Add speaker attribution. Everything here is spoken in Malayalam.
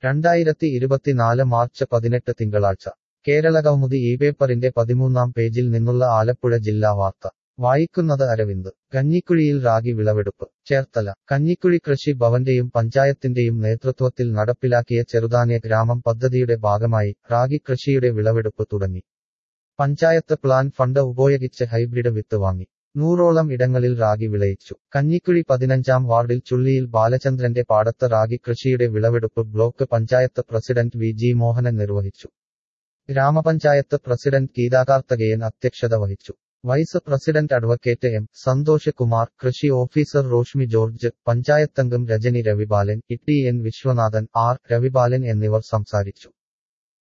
Speaker 1: രണ്ടായിരത്തി ഇരുപത്തിനാല് മാർച്ച് പതിനെട്ട് തിങ്കളാഴ്ച കേരള കൗമുദി ഈ പേപ്പറിന്റെ പതിമൂന്നാം പേജിൽ നിന്നുള്ള ആലപ്പുഴ ജില്ലാ വാർത്ത വായിക്കുന്നത് അരവിന്ദ് കഞ്ഞിക്കുഴിയിൽ റാഗി വിളവെടുപ്പ് ചേർത്തല കഞ്ഞിക്കുഴി കൃഷി ഭവന്റെയും പഞ്ചായത്തിന്റെയും നേതൃത്വത്തിൽ നടപ്പിലാക്കിയ ചെറുതാന്യ ഗ്രാമം പദ്ധതിയുടെ ഭാഗമായി റാഗി കൃഷിയുടെ വിളവെടുപ്പ് തുടങ്ങി പഞ്ചായത്ത് പ്ലാൻ ഫണ്ട് ഉപയോഗിച്ച് ഹൈബ്രിഡ് വിത്ത് വാങ്ങി നൂറോളം ഇടങ്ങളിൽ റാഗി വിളയിച്ചു കഞ്ഞിക്കുഴി പതിനഞ്ചാം വാർഡിൽ ചുള്ളിയിൽ ബാലചന്ദ്രന്റെ പാടത്ത് റാഗി കൃഷിയുടെ വിളവെടുപ്പ് block panchayat president V G Mohanan നിർവഹിച്ചു ഗ്രാമപഞ്ചായത്ത് പ്രസിഡന്റ് ഗീതാകാർത്തകയൻ അധ്യക്ഷത വഹിച്ചു vice president advocate M Santhosh Kumar കൃഷി ഓഫീസർ റോഷ്മി ജോർജ് പഞ്ചായത്തംഗം Rajani Ravibalan E T N Viswanathan R Ravibalan എന്നിവർ സംസാരിച്ചു